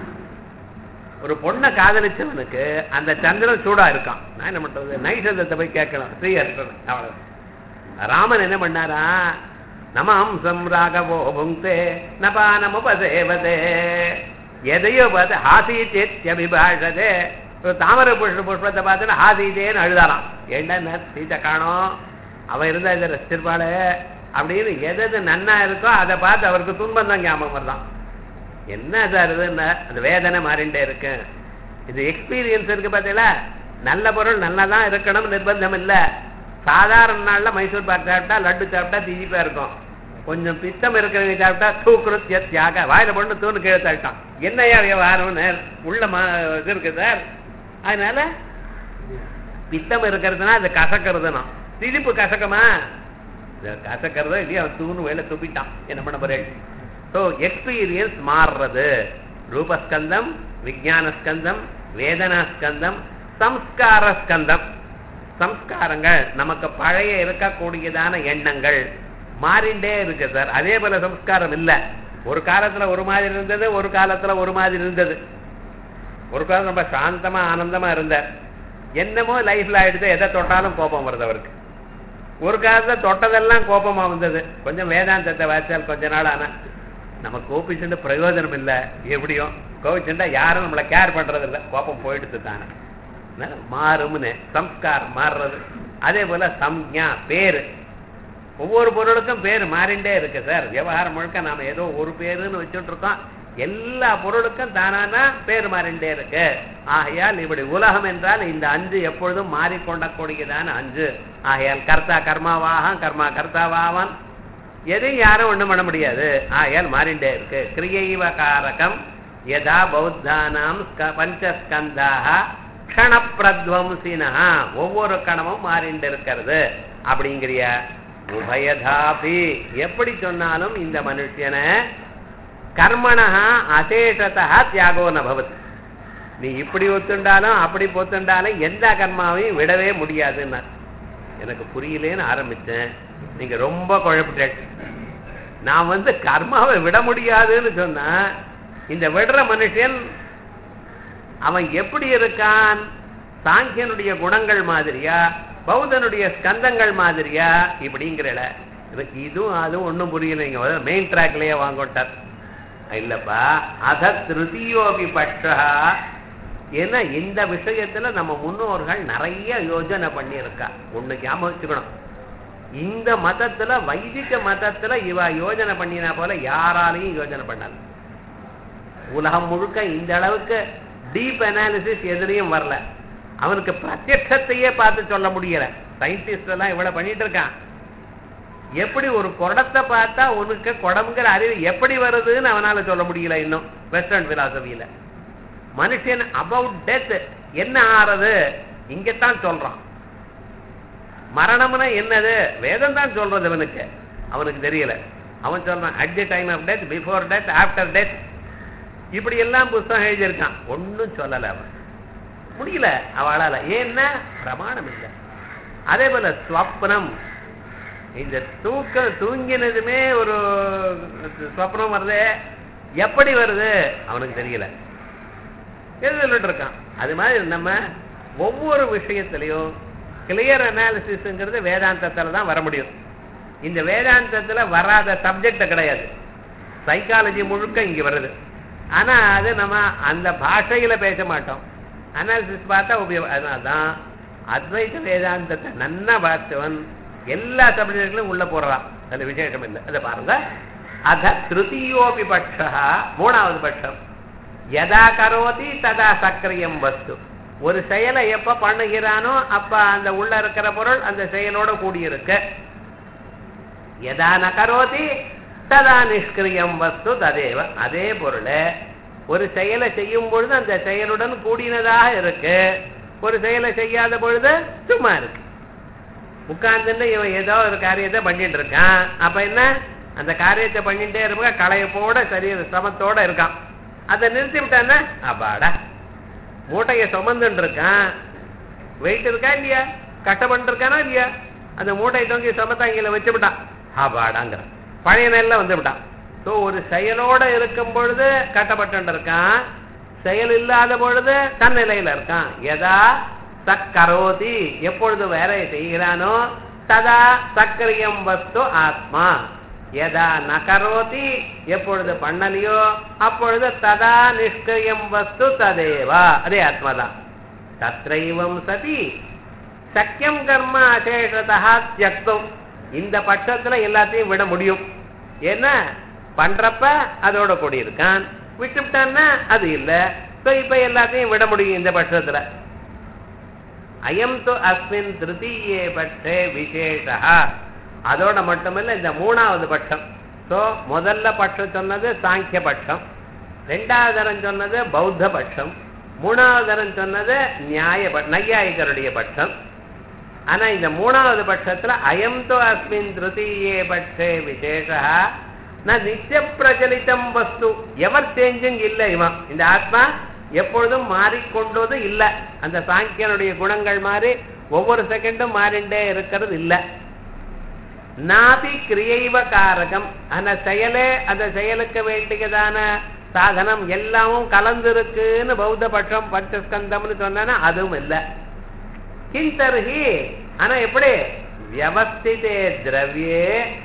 ஒரு பொண்ணை காதலிச்சவனுக்கு அந்த சந்திரன் சூடா இருக்கான் நான் என்ன பண்றது நைசந்தத்தை போய் கேட்கணும் ஸ்ரீஹர்ஷன் அவ்வளவு ராமன் என்ன பண்ணாரா நமாம்சம் ராகவோ புங்கே நபானமுபசேவதே எதையோ பார்த்து ஹாசீச்சேத்யபிபாஷதே ஒரு தாமரை புஷ்ப புஷ்பத்தை பார்த்துட்டு ஹாசீதேன்னு அழுதாராம் என்ன சீத்தை காணோம் அவன் இருந்தா இதை ரசிச்சிருப்பாளே அப்படின்னு எது எது நன்னா இருக்கோ அதை பார்த்து அவருக்கு துன்பம் தான் ஞாபகம் வருதான் என்ன சார் இதுன்னா அந்த வேதனை மாறிண்டே இருக்கு இது எக்ஸ்பீரியன்ஸ் இருக்கு பார்த்தீங்களா நல்ல பொருள் நல்லா தான் இருக்கணும் நிர்பந்தம் இல்ல சாதாரண நாள்ல மைசூர் பாக் சாப்பிட்டா லட்டு சாப்பிட்டா திதிப்பா இருக்கும் கொஞ்சம் பித்தம் இருக்கிறவங்க சாப்பிட்டா தூக்குருத்திய தியாக வாயில பொண்ணு தூணு கீழே தள்ளிட்டான் என்னையா விவகாரம்னு உள்ள மா இது இருக்கு சார் அதனால பித்தம் இருக்கிறதுனா அது கசக்கிறதுனா திதிப்பு கசக்கமா இது கசக்கிறதோ இல்லையா அவன் தூணு வேலை துப்பிட்டான் என்ன பண்ண போறேன் ஸோ எக்ஸ்பீரியன்ஸ் மாறுறது ரூபஸ்கந்தம் விஜயான ஸ்கந்தம் வேதனா ஸ்கந்தம் சம்ஸ்கார ஸ்கந்தம் சம்ஸ்காரங்கள் நமக்கு பழைய இருக்கக்கூடியதான எண்ணங்கள் மாறிண்டே இருக்கு சார் அதே போல சம்ஸ்காரம் இல்ல ஒரு காலத்துல ஒரு மாதிரி இருந்தது ஒரு காலத்துல ஒரு மாதிரி இருந்தது ஒரு காலம் ரொம்ப சாந்தமா ஆனந்தமா இருந்தார் என்னமோ லைஃப்ல ஆயிடுது எதை தொட்டாலும் கோபம் வருது அவருக்கு ஒரு காலத்துல தொட்டதெல்லாம் கோபமா வந்தது கொஞ்சம் வேதாந்தத்தை வாய்ச்சால் கொஞ்ச நாள் ஆனா நம்ம கோபிச்சுட்டு பிரயோஜனம் இல்லை எப்படியும் கோபிச்சுட்டா யாரும் நம்மளை கேர் பண்றது இல்லை கோபம் போயிடுது தானே அதனால மாறும்னு சம்ஸ்காரம் மாறுறது அதே போல சம்ஞா பேரு ஒவ்வொரு பொருளுக்கும் பேர் மாறிண்டே இருக்கு சார் விவகாரம் முழுக்க நாம ஏதோ ஒரு பேருன்னு வச்சுட்டு இருக்கோம் எல்லா பொருளுக்கும் தானானா பேர் மாறிண்டே இருக்கு ஆகையால் இப்படி உலகம் என்றால் இந்த அஞ்சு எப்பொழுதும் மாறிக்கொண்டக்கூடியதான அஞ்சு ஆகையால் கர்த்தா கர்மாவாக கர்மா கர்த்தாவாவான் எதையும் யாரும் ஒண்ணும் பண்ண முடியாது ஆகையால் மாறிண்டே இருக்கு கிரியைவ காரகம் யதா பௌத்தானாம் ஸ்க- பஞ்சஸ்கந்தாக க்ஷணப்பிரத்வம்சினா ஒவ்வொரு கணமும் மாறிண்டு இருக்கிறது அப்படிங்கிறிய உபயதாபி எப்படி சொன்னாலும் இந்த மனுஷனை கர்மணா அசேஷத்தா தியாகோ நபவத் நீ இப்படி ஒத்துண்டாலும் அப்படி பொத்துண்டாலும் எந்த கர்மாவையும் விடவே முடியாதுன்னா எனக்கு புரியலேன்னு ஆரம்பிச்சேன் நீங்க ரொம்ப குழப்பிட்டேன் நான் வந்து கர்மாவை விட முடியாதுன்னு சொன்னா இந்த விடுற மனுஷன் அவன் எப்படி இருக்கான் சாங்கியனுடைய குணங்கள் மாதிரியா பௌத்தனுடைய ஸ்கந்தங்கள் மாதிரியா இப்படிங்கிறல எனக்கு இதுவும் அதுவும் ஒண்ணும் புரியலைங்க மெயின் ட்ராக்லயே வாங்கோட்டார் இல்லப்பா அத திருதியோபி பட்சா ஏன்னா இந்த விஷயத்துல நம்ம முன்னோர்கள் நிறைய யோஜனை பண்ணியிருக்கா ஒண்ணு ஞாபகம் வச்சுக்கணும் இந்த மதத்துல வைதிக மதத்துல இவ யோஜனை பண்ணினா போல யாராலையும் யோஜனை பண்ணாது உலகம் முழுக்க இந்த அளவுக்கு டீப் அனாலிசிஸ் எதுலயும் வரல அவனுக்கு பிரத்யட்சத்தையே பார்த்து சொல்ல முடியல சயின்டிஸ்ட் எல்லாம் இவ்வளவு பண்ணிட்டு இருக்கான் எப்படி ஒரு குடத்தை பார்த்தா உனக்கு குடம்ங்கிற அறிவு எப்படி வருதுன்னு அவனால சொல்ல முடியல இன்னும் வெஸ்டர்ன் பிலாசபியில மனுஷன் அபவுட் டெத் என்ன ஆறது இங்கத்தான் சொல்றான் மரணம்னா என்னது வேதம் தான் சொல்றது அவனுக்கு அவனுக்கு தெரியல அவன் சொல்றான் at the time of death before death after death இப்படி எல்லாம் புஸ்தகம் எழுதியிருக்கான் ஒன்றும் சொல்லலை அவன் முடியல அவளால ஏன்னா பிரமாணம் இல்லை அதே போல ஸ்வப்னம் இந்த தூக்கம் தூங்கினதுமே ஒரு ஸ்வப்னம் வருது எப்படி வருது அவனுக்கு தெரியல எழுதிட்டு இருக்கான் அது மாதிரி நம்ம ஒவ்வொரு விஷயத்திலையும் கிளியர் அனாலிசிஸ்ங்கிறது வேதாந்தத்தில் தான் வர முடியும் இந்த வேதாந்தத்தில் வராத சப்ஜெக்ட் கிடையாது சைக்காலஜி முழுக்க இங்கே வருது ஆனா அது நம்ம அந்த பாஷையில பேச மாட்டோம் அனாலிசிஸ் பார்த்தா உபயோகம் அதனால தான் அத்வைத வேதாந்தத்தை நன்னா பார்த்தவன் எல்லா சப்ஜெக்ட்லையும் உள்ள போடுறான் அதுல விசேஷம் இல்லை அதை பாருங்க அத திருத்தீயோபி பட்சா மூணாவது பட்சம் எதா கரோதி ததா சக்கரியம் வஸ்து ஒரு செயலை எப்ப பண்ணுகிறானோ அப்ப அந்த உள்ள இருக்கிற பொருள் அந்த செயலோட கூடியிருக்கு எதா ந கரோதி ததா நிஷ்கிரியம் வஸ்து ததேவ அதே பொருளை ஒரு செயலை செய்யும் பொழுது அந்த செயலுடன் கூடினதாக இருக்கு ஒரு செயலை செய்யாத பொழுது சும்மா இருக்கு உட்கார்ந்துட்டு இவன் ஏதோ ஒரு காரியத்தை பண்ணிட்டு இருக்கான் அப்ப என்ன அந்த காரியத்தை பண்ணிட்டே இருப்ப களையப்போட சரீர சமத்தோட இருக்கான் அதை நிறுத்தி விட்டான்னா அப்பாடா மூட்டையை சுமந்துட்டு இருக்கான் வெயிட் இருக்கா இல்லையா கஷ்டப்பட்டு இருக்கானா இல்லையா அந்த மூட்டையை தொங்கி சமத்தாங்கில வச்சு விட்டான் அப்பாடாங்கிறான் பழைய நெல்ல வந்து விட்டான் ஸோ ஒரு செயலோட இருக்கும் பொழுது கட்டப்பட்டு இருக்கான் செயல் இல்லாத பொழுது தன்னிலையில இருக்கான் எதா சக்கரோதி எப்பொழுது வேற செய்கிறானோ ததா சக்கரியம் வஸ்து ஆத்மா எதா நகரோதி எப்பொழுது பண்ணலையோ அப்பொழுது ததா நிஷ்கிரியம் வஸ்து ததேவா அதே ஆத்மாதான் தத்ரைவம் சதி சக்கியம் கர்ம அசேஷதா தியக்தும் இந்த பட்சத்துல எல்லாத்தையும் விட முடியும் ஏன்னா பண்றப்ப அதோட கூடி இருக்கான் விட்டுவிட்டான்னா அது இல்ல So, இப்ப எல்லாத்தையும் விட முடியும் இந்த பட்சத்துல அயம் து அஸ்மின் திருத்தீயே பட்சே விசேஷா அதோட மட்டுமல்ல இந்த மூணாவது பட்சம் சோ முதல்ல பட்சம் சொன்னது சாங்கிய பட்சம் ரெண்டாவது தரம் சொன்னது பௌத்த பட்சம் மூணாவது தரம் சொன்னது நியாய ப- நையாயிகருடைய பட்சம் ஆனா இந்த மூணாவது பட்சத்துல அயம் தோ அஸ்மின் திருத்தீயே பட்சே விசேஷா நான் நித்திய பிரச்சலிதம் வஸ்து எவர் சேஞ்சிங் இல்லை இவன் இந்த ஆத்மா எப்பொழுதும் மாறிக்கொண்டது இல்ல அந்த சாங்கியனுடைய குணங்கள் மாறி ஒவ்வொரு செகண்டும் மாறிண்டே இருக்கிறது இல்ல நாபி கிரியைவ காரகம் அந்த செயலே அந்த செயலுக்கு வேண்டியதான சாதனம் எல்லாமும் கலந்திருக்குன்னு பௌத்த பட்சம் பஞ்சஸ்கந்தம்னு சொன்னா அதுவும் இல்லை கிந்தர்ஹி ஆனா எப்படி வியவஸ்திதே திரவியே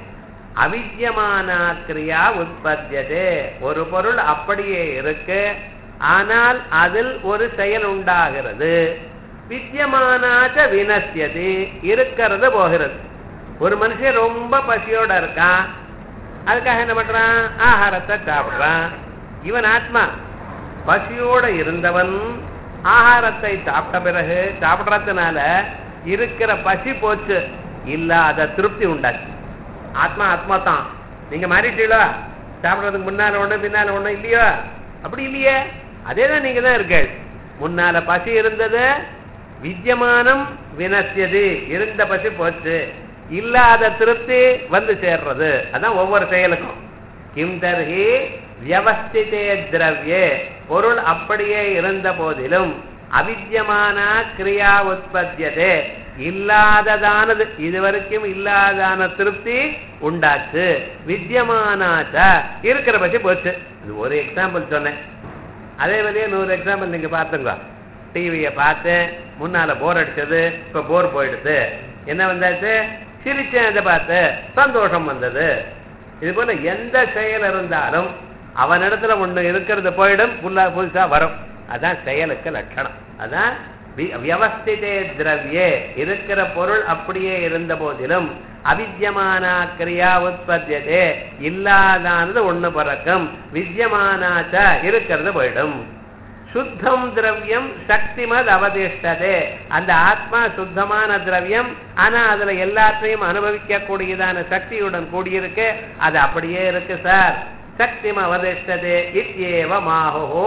அவித்யமானா கிரியா உற்பத்தியதே ஒரு பொருள் அப்படியே இருக்கு ஆனால் அதில் ஒரு செயல் உண்டாகிறது வித்தியமானாச்ச வினசியது இருக்கிறது போகிறது ஒரு மனுஷன் ரொம்ப பசியோட இருக்கான் அதுக்காக என்ன பண்றான் ஆகாரத்தை சாப்பிடுறான் இவன் ஆத்மா பசியோட இருந்தவன் ஆகாரத்தை சாப்பிட்ட பிறகு சாப்பிடுறதுனால இருக்கிற பசி போச்சு இல்லாத திருப்தி உண்டாச்சு ஆத்மா ஆத்மா தான் நீங்க மாறிட்டீங்களா சாப்பிடுறதுக்கு முன்னால ஒண்ணு பின்னால ஒண்ணு இல்லையோ அப்படி இல்லையே அதே தான் நீங்க தான் இருக்கீள் முன்னால பசி இருந்தது வித்தியமானம் வினசியது இருந்த பசி போச்சு இல்லாத திருப்தி வந்து சேர்றது அதான் ஒவ்வொரு செயலுக்கும் கிம் தர்ஹி வியவஸ்திதே திரவியே பொருள் அப்படியே இருந்த போதிலும் அவித்யமான கிரியா உற்பத்தியதே இல்லாததானது இதுவரைக்கும் இல்லாதான திருப்தி உண்டாச்சு வித்யமானாச்ச இருக்கிற பட்சி போச்சு இது ஒரு எக்ஸாம்பிள் சொன்னேன் அதே மாதிரியே நூறு எக்ஸாம்பிள் நீங்க பார்த்துங்க டிவியை பார்த்தேன் முன்னால போர் அடிச்சது இப்ப போர் போயிடுது என்ன வந்தாச்சு சிரிச்சேன் அதை பார்த்து சந்தோஷம் வந்தது இது போல எந்த செயல் இருந்தாலும் அவனிடத்துல ஒண்ணு இருக்கிறது போயிடும் புல்லா புதுசா வரும் அதான் செயலுக்கு லட்சணம் அதான் வி- வியவஸ்திதே திரவியே இருக்கிற பொருள் அப்படியே இருந்த போதிலும் அவித்யமான கிரியா உற்பத்தியதே இல்லாதானது ஒண்ணு பிறக்கும் வித்யமானாச்ச இருக்கிறது போயிடும் சுத்தம் திரவியம் சக்திமத் அவதிஷ்டதே அந்த ஆத்மா சுத்தமான திரவியம் ஆனா அதுல எல்லாத்தையும் அனுபவிக்க கூடியதான சக்தியுடன் கூடியிருக்கு அது அப்படியே இருக்கு சார் சக்திம் அவதிஷ்டதே இத்யேவ மாஹோ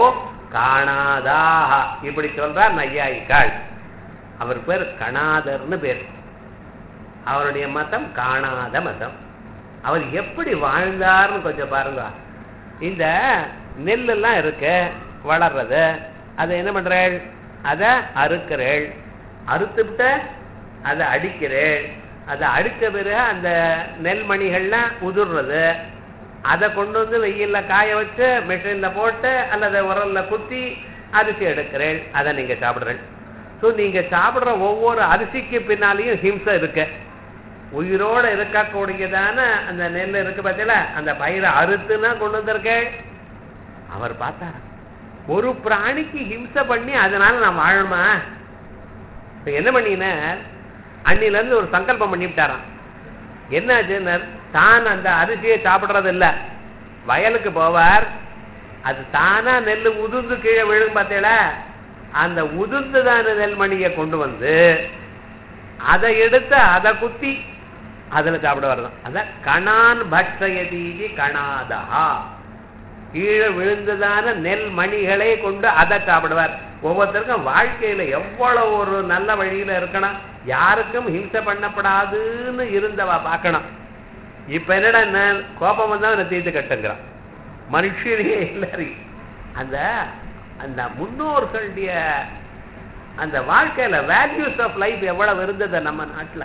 காணாதாக இப்படி சொல்றார் நையாயிக்காள் அவர் பேர் கணாதர்னு பேர் அவருடைய மதம் காணாத மதம் அவர் எப்படி வாழ்ந்தார்னு கொஞ்சம் பாருங்க இந்த நெல்லெல்லாம் இருக்கு வளர்றது அதை என்ன பண்றேள் அதை அறுக்கிறேள் அறுத்துவிட்ட அதை அடிக்கிறேள் அதை அடித்த பிறகு அந்த நெல்மணிகள்லாம் உதிர்றது அதை கொண்டு வந்து வெயில்ல காய வச்சு மிஷின்ல போட்டு அல்லது உரல்ல குத்தி அரிசி எடுக்கிறேள் அதை நீங்க சாப்பிடுறேள் ஸோ நீங்க சாப்பிடுற ஒவ்வொரு அரிசிக்கு பின்னாலேயும் ஹிம்சை இருக்கு உயிரோட இருக்கக்கூடியதான அந்த நெல் இருக்கு பார்த்தீங்களா அந்த பயிரை அறுத்துன்னா கொண்டு வந்திருக்கேள் அவர் பார்த்தார் ஒரு பிராணிக்கு ஹிம்சை பண்ணி அதனால நான் வாழணுமா இப்ப என்ன பண்ணினார் அன்னில இருந்து ஒரு சங்கல்பம் பண்ணிவிட்டாராம் என்னாச்சுன்னு தான் அந்த அரிசியை சாப்பிடுறது இல்ல வயலுக்கு போவார் அது தானா நெல் உதிர்ந்து கீழே விழும் பார்த்தீங்களா அந்த உதிர்ந்துதான நெல்மணியை கொண்டு வந்து அதை எடுத்து அதை குத்தி அதுல சாப்பிட வரலாம் அதான் கணான் பக்ஷயதீதி கணாதா கீழே விழுந்ததான நெல் மணிகளை கொண்டு அதை சாப்பிடுவார் ஒவ்வொருத்தருக்கும் வாழ்க்கையில எவ்வளவு ஒரு நல்ல வழியில இருக்கணும் யாருக்கும் ஹிம்சை பண்ணப்படாதுன்னு இருந்தவா பார்க்கணும் இப்ப என்னடா என்ன கோபம் வந்தா அவனை தீர்த்து கட்டுங்கிறான் மனுஷனே எல்லாரும் அந்த அந்த முன்னோர்களுடைய அந்த வாழ்க்கையில வேல்யூஸ் ஆஃப் லைஃப் எவ்வளவு இருந்தது நம்ம நாட்டுல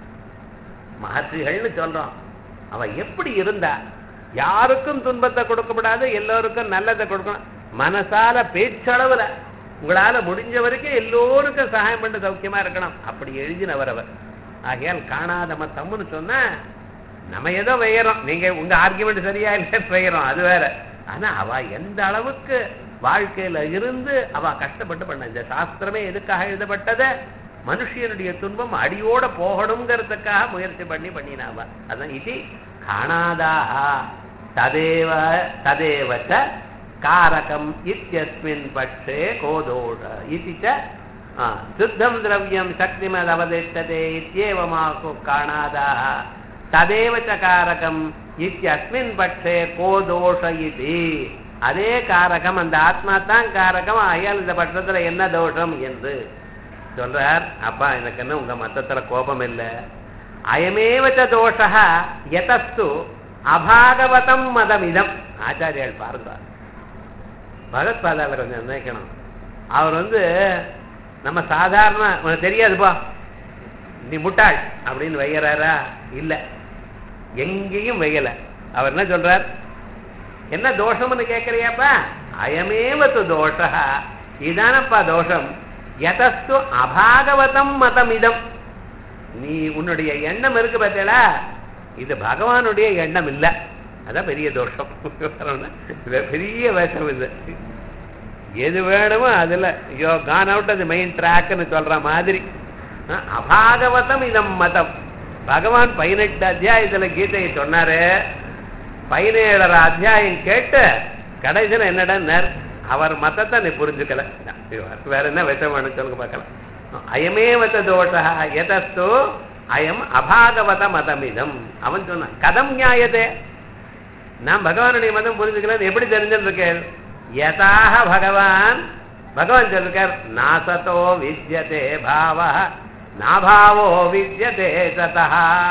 மகர்ஷிகள்னு சொல்றோம் அவ எப்படி இருந்தா யாருக்கும் துன்பத்தை கொடுக்கப்படாது எல்லோருக்கும் நல்லதை கொடுக்கணும் மனசால பேச்சளவுல உங்களால முடிஞ்ச வரைக்கும் எல்லோருக்கும் சகாயம் பண்ண சௌக்கியமா இருக்கணும் அப்படி எழுதினவர் அவர் ஆகையால் காணாத மத்தம்னு சொன்னா நம்ம ஏதோ வெய்யறோம் நீங்க உங்க ஆர்குமெண்ட் சரியா இல்லைன்னு வெய்யறோம் அது வேற ஆனா அவ எந்த அளவுக்கு வாழ்க்கையில இருந்து அவ கஷ்டப்பட்டு பண்ண இந்த சாஸ்திரமே எதுக்காக எழுதப்பட்டது மனுஷனுடைய துன்பம் அடியோட போகணுங்கிறதுக்காக முயற்சி பண்ணி பண்ணினாவ அதான் இது காணாதாக ததேவ ததேவச்ச காரகம் இத்தியஸ்மின் பட்சே கோதோஷ இதி ச ஆ, சுத்தம் திரவியம் சக்திமத் அவதிஷ்டதே இत्येवमाको காணாதாக ததேவ ச காரகம் இத்தியஸ்மின் பட்சே கோதோஷ இது அதே காரகம் அந்த ஆத்மா தான் காரகம் அயல் இந்த பட்சத்துல என்ன தோஷம் என்று சொல்றார் அப்பா எனக்கு என்ன உங்க மத்தத்துல கோபம் இல்லை அயமேவச்ச தோஷா எதஸ்து அபாகவதம் மதமிதம் ஆச்சாரியால் பாருங்க பகவத்பாதால கொஞ்சம் நினைக்கணும் அவர் வந்து நம்ம சாதாரண உனக்கு தெரியாதுப்பா நீ முட்டாள் அப்படின்னு வைக்கிறாரா இல்ல எங்கேயும் வைக்கல அவர் என்ன சொல்றார் என்ன தோஷம்னு கேட்கறியாப்பா அயமேவத்து தோஷா இதானப்பா தோஷம் எதஸ்து அபாகவதம் மதமிதம் நீ உன்னுடைய எண்ணம் இருக்கு பார்த்தேடா இது பகவானுடைய எண்ணம் இல்ல அதான் பெரிய தோஷம் இது பெரிய வேஷம் இது எது வேணுமோ அதுல யோ கான் அவுட் அது மெயின் ட்ராக்னு சொல்ற மாதிரி அஹ், அபாகவதம் இதம் மதம் பகவான் பதினெட்டு அத்தியாயத்துல கீதையை சொன்னாரு பதினேழரை அத்தியாயம் கேட்டு கடைசியில் என்னடா அவர் மதத்தை நீ புரிஞ்சுக்கல வேற என்ன விஷம் வேணும் சொல்லுங்க பார்க்கலாம் அயமே வச்ச தோஷா எதஸ்து அயம் அபாகவத மதமிதம் அவன் சொன்னான் கதம் நியாயதே நான் பகவானுடைய மதம் புரிஞ்சுக்கிறேன் எப்படி தெரிஞ்சிருக்கேன் யதாக பகவான் பகவான் சொல்லிருக்கார் நாசதோ வித்யதே பாவ நாபாவோ வித்யதே சதா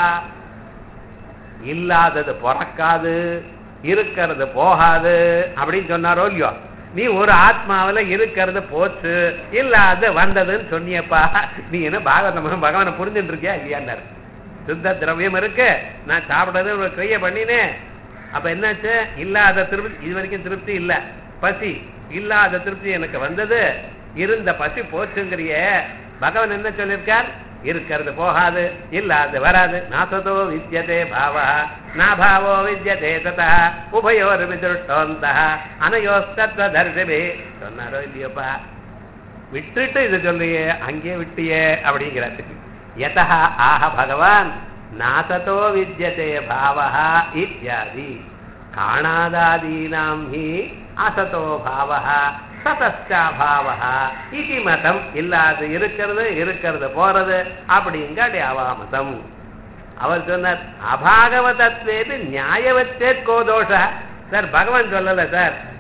இல்லாதது பிறக்காது இருக்கிறது போகாது அப்படின்னு சொன்னாரோ இல்லையோ நீ ஒரு ஆத்மாவுல இருக்கிறது போச்சு இல்லாத வந்ததுன்னு சொன்னியப்பா நீ என்ன பாகவதம் பகவானை புரிஞ்சுட்டு இருக்கியா இல்லையான்னாரு சுத்த திரவியம் இருக்கு நான் சாப்பிடுறது ஒரு கிரியை பண்ணினேன் அப்ப என்னாச்சு இல்லாத திருப்தி இது வரைக்கும் திருப்தி இல்ல பசி இல்லாத திருப்தி எனக்கு வந்தது இருந்த பசி போச்சுங்கிறிய பகவான் என்ன சொல்லியிருக்கார் இருக்கிறது போகாது இல்லாது வராது நாசதோ வித்யதே பாவா நாபாவோ வித்யதே ததா உபயோர் விதிருஷ்டோந்த அனயோஸ்தத்வ தர்ஷபே சொன்னாரோ இல்லையோப்பா விட்டுட்டு இது சொல்றியே அங்கே விட்டியே அப்படிங்கிறாரு யதா ஆஹ பகவான் நாசதோ வித்யதே பாவா இத்தியாதி காணாதாதீனாம் ஹி அசதோ பாவா சதஸ்டாபாவா இது மதம் இல்லாது இருக்கிறது இருக்கிறது போறது அப்படிங்காடி அவாமதம் அவர் சொன்னார் அபாகவதத்வேது நியாயவச்சே கோதோஷ சார் பகவான் சொல்லல சார்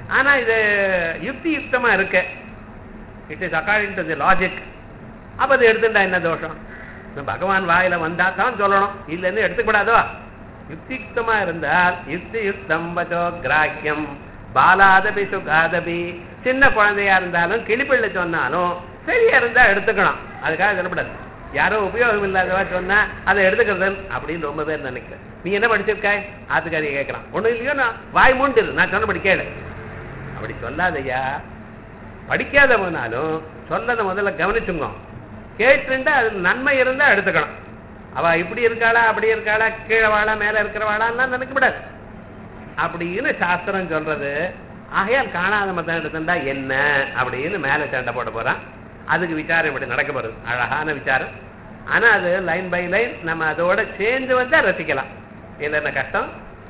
ஆனா இது யுக்தி யுக்தமா இருக்கு it is according to the logic அப்ப அது எடுத்துட்டா என்ன தோஷம் பகவான் வாயில வந்தா தான் சொல்லணும் இல்லைன்னு எடுத்துக்கூடாதோ யுக்தியுக்தமா இருந்தால் யுக்தி யுக்தம் வச்சோ கிராக்கியம் பாலாதபி சுகாதபி சின்ன குழந்தையா இருந்தாலும் கிளிப்பிள்ளை சொன்னாலும் சரியா இருந்தா எடுத்துக்கணும் அதுக்காக சொல்லப்படாது யாரோ உபயோகம் இல்லாதவா சொன்னா அதை எடுத்துக்கிறது அப்படின்னு ரொம்ப பேர் நினைக்கிறேன் நீ என்ன படிச்சிருக்காய் ஆத்துக்காரி கேட்கறான் ஒண்ணும் இல்லையோ நான் வாய் மூண்டிரு நான் சொன்னபடி கேளு அப்படி சொல்லாதய்யா படிக்காதவனாலும் சொல்லதை முதல்ல கவனிச்சுங்க கேட்டுண்டா அது நன்மை இருந்தா எடுத்துக்கணும் அவ இப்படி இருக்காளா அப்படி இருக்காளா கீழே வாழா மேல இருக்கிறவாளான்னு நினைக்கப்படாது அப்படின்னு சாஸ்திரம் சொல்றது ஆகையால் காணாத மதம் எடுத்துட்டா என்ன அப்படின்னு மேல சண்டை போட போறான் அதுக்கு விசாரம் இப்படி நடக்க போறது அழகான விசாரம் ஆனா அது லைன் பை லைன் நம்ம அதோட சேர்ந்து வந்தா ரசிக்கலாம் இல்லைன்னா கஷ்டம்